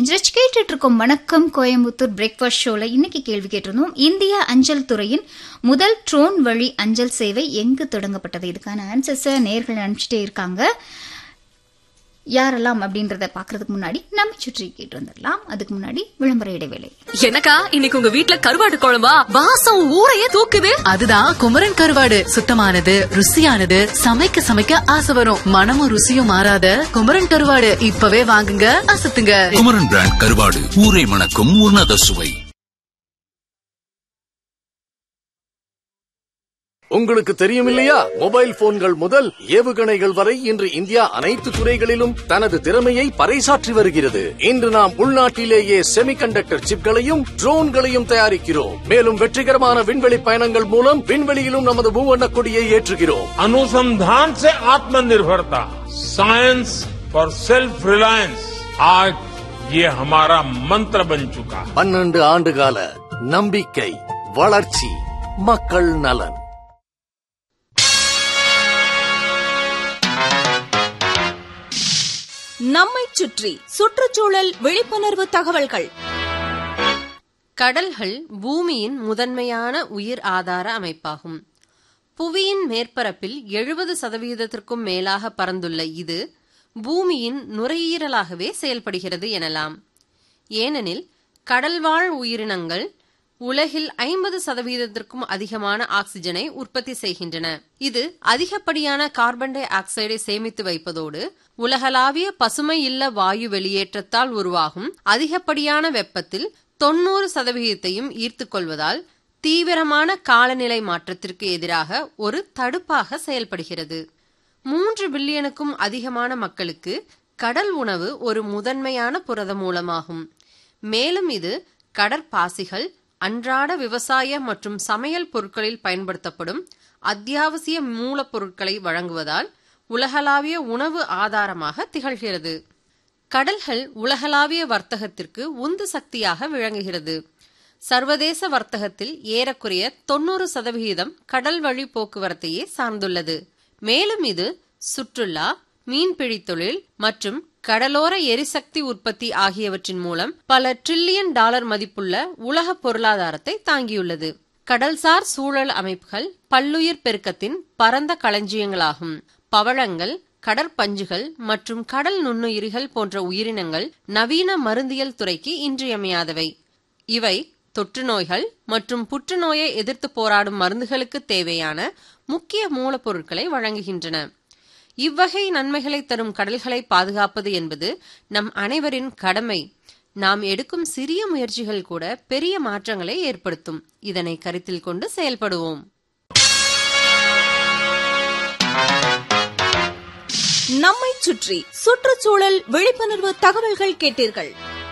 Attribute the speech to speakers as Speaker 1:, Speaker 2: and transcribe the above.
Speaker 1: இன்றைக்கு கேட்டுட்டு இருக்கோம் வணக்கம் கோயம்புத்தூர் பிரேக்ஃபாஸ்ட் ஷோல இன்னைக்கு கேள்வி கேட்டிருந்தோம் இந்திய அஞ்சல் துறையின் முதல் ட்ரோன் வழி அஞ்சல் சேவை எங்கு தொடங்கப்பட்டது இதுக்கான ஆன்சர்ஸை நேர்கள் அனுப்பிச்சிட்டே இருக்காங்க யாரெல்லாம் அப்படின்றத பாக்குறதுக்கு முன்னாடி நம்ம சுற்றி கேட்டு வந்துடலாம் அதுக்கு முன்னாடி விளம்பர இடைவேளை
Speaker 2: எனக்கா இன்னைக்கு உங்க வீட்ல கருவாடு குழம்பா வாசம் ஊரையே தூக்குது
Speaker 3: அதுதான் குமரன் கருவாடு சுத்தமானது ருசியானது சமைக்க சமைக்க ஆசை வரும் மனமும் ருசியும் மாறாத குமரன் கருவாடு இப்பவே வாங்குங்க அசத்துங்க
Speaker 4: குமரன் பிராண்ட் கருவாடு ஊரை மணக்கும் உன்னத சுவை
Speaker 5: உங்களுக்கு தெரியும் இல்லையா மொபைல் போன்கள் முதல் ஏவுகணைகள் வரை இன்று இந்தியா அனைத்து துறைகளிலும் தனது திறமையை பறைசாற்றி வருகிறது இன்று நாம் உள்நாட்டிலேயே செமிகண்டக்டர் சிப்களையும் ட்ரோன்களையும் தயாரிக்கிறோம் மேலும் வெற்றிகரமான விண்வெளி பயணங்கள் மூலம் விண்வெளியிலும் நமது மூவண்ண கொடியை ஏற்றுகிறோம்
Speaker 6: अनुसंधान से आत्मनिर्भरता साइंस फॉर सेल्फ रिलायंस आज ये हमारा मंत्र बन चुका है
Speaker 5: பன்னெண்டு ஆண்டுகால நம்பிக்கை வளர்ச்சி மக்கள் நலன்
Speaker 7: நம்மைச் சுற்றி சுற்றுச்சூழல் விழிப்புணர்வு தகவல்கள்
Speaker 8: கடல்கள் பூமியின் முதன்மையான உயிர் ஆதார அமைப்பாகும் புவியின் மேற்பரப்பில் எழுபது சதவீதத்திற்கும் மேலாக பறந்துள்ள இது பூமியின் நுரையீரலாகவே செயல்படுகிறது எனலாம் ஏனெனில் கடல்வாழ் உயிரினங்கள் உலகில் ஐம்பது சதவீதத்திற்கும் அதிகமான ஆக்சிஜனை உற்பத்தி செய்கின்றன இது அதிகப்படியான கார்பன் டை ஆக்சைடை சேமித்து வைப்பதோடு உலகளாவிய பசுமை இல்ல வாயு வெளியேற்றத்தால் உருவாகும் அதிகப்படியான வெப்பத்தில் தொண்ணூறு சதவிகிதத்தையும் ஈர்த்துக் கொள்வதால் தீவிரமான காலநிலை மாற்றத்திற்கு எதிராக ஒரு தடுப்பாக செயல்படுகிறது மூன்று பில்லியனுக்கும் அதிகமான மக்களுக்கு கடல் உணவு ஒரு முதன்மையான புரத மூலமாகும் மேலும் இது கடற்பாசிகள் அன்றாட விவசாய மற்றும் சமையல் பொருட்களில் பயன்படுத்தப்படும் அத்தியாவசிய மூலப்பொருட்களை வழங்குவதால் உலகளாவிய உணவு ஆதாரமாக திகழ்கிறது கடல்கள் உலகளாவிய வர்த்தகத்திற்கு உந்து சக்தியாக விளங்குகிறது சர்வதேச வர்த்தகத்தில் ஏறக்குறைய தொண்ணூறு சதவிகிதம் கடல் வழி போக்குவரத்தையே சார்ந்துள்ளது மேலும் இது சுற்றுலா மீன்பிடி தொழில் மற்றும் கடலோர எரிசக்தி உற்பத்தி ஆகியவற்றின் மூலம் பல டிரில்லியன் டாலர் மதிப்புள்ள உலக பொருளாதாரத்தை தாங்கியுள்ளது கடல்சார் சூழல் அமைப்புகள் பல்லுயிர் பெருக்கத்தின் பரந்த களஞ்சியங்களாகும் பவழங்கள் கடற்பஞ்சுகள் மற்றும் கடல் நுண்ணுயிரிகள் போன்ற உயிரினங்கள் நவீன மருந்தியல் துறைக்கு இன்றியமையாதவை இவை தொற்று நோய்கள் மற்றும் புற்றுநோயை எதிர்த்து போராடும் மருந்துகளுக்கு தேவையான முக்கிய மூலப்பொருட்களை வழங்குகின்றன இவ்வகை நன்மைகளை தரும் கடல்களை பாதுகாப்பது என்பது நம் அனைவரின் கடமை நாம் எடுக்கும் சிறிய முயற்சிகள் கூட பெரிய மாற்றங்களை ஏற்படுத்தும் இதனை கருத்தில் கொண்டு செயல்படுவோம்
Speaker 7: நம்மைச் சுற்றி சுற்றுச்சூழல் விழிப்புணர்வு தகவல்கள் கேட்டீர்கள்